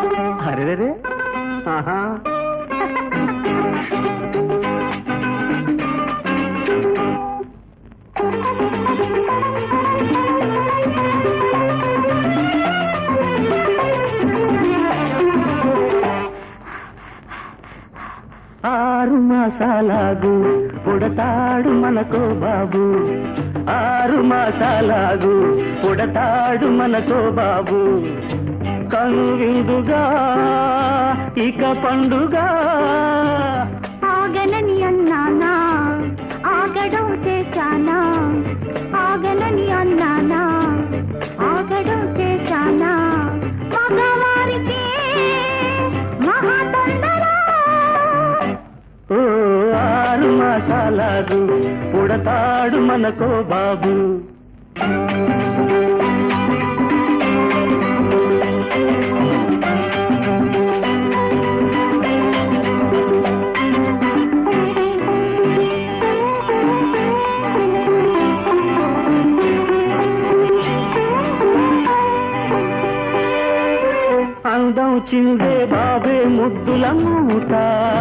అరే ఆహా ఆరు మాసాలాగు పుడతాడు మనకో బాబు ఆరు మాసాలాగు పుడతాడు మనకో బాబు కను విందుగా ఇక పండుగ ఆగలని అన్నానా ఆగడం చేశానా ఆగలని అన్నానా ఆగడం చేశానా మగవారికి మహాతొందర ఓ ఆరు మాసాలాగు పుడతాడు మనకో బాబు అందం చిందే బాబే ముద్దుల మూట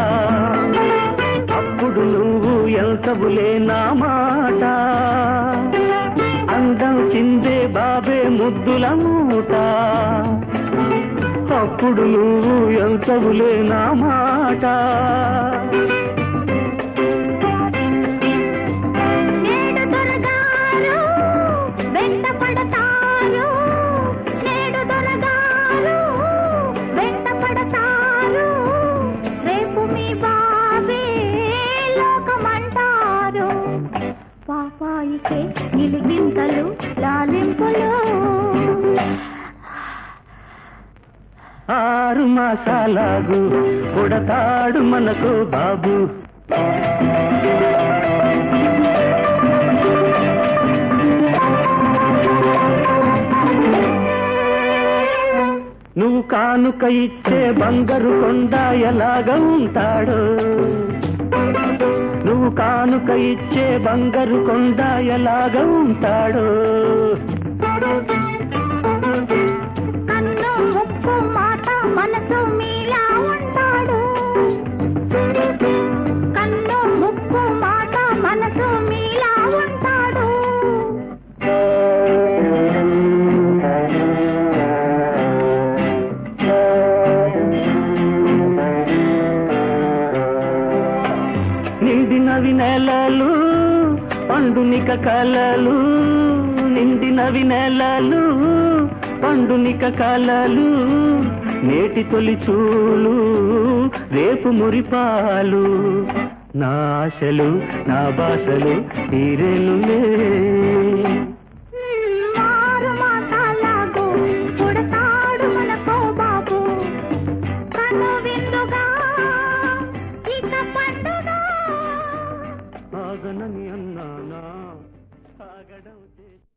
అప్పుడు నువ్వు ఎంతబులే నా మాట అందం చిందే బాబే ముద్దుల మూట అప్పుడు నువ్వు ఎంతబులే నా మాట నేడు దొరగారు వెంట పడతారు నేడు దొరగారు వెంట పడతారు రేపు మీ బాబే లోకమంటారు పాపాయికే గిలిగింతలు లాలింపులు ఆరు మాసాలాగు పుడతాడు మనకు బాబు నువ్వు కానుక ఇచ్చే బంగారు కొండ ఎలాగ ఉంటాడు నువ్వు కానుక ఇచ్చే బంగారు కొండ ఎలాగ ఉంటాడు కన్ను ముక్కు మాట మనసు మీలా ఉంటాడు కన్ను ముక్కు మాట మనసు మీలా ఉంటాడు నిండినవి నెలలు పండునిక కలలు నిండినవి నెలలు పండునిక కలలు నేటి తొలి చూలు రేపు మురిపాలు నా ఆశలు నా బాసలు తీరేనులే మారు మాటలాగు పుడతాడు మనకో బాబు కను విందుగా ఇక పండుగ ఆగనని అన్నానా సాగడం చేసి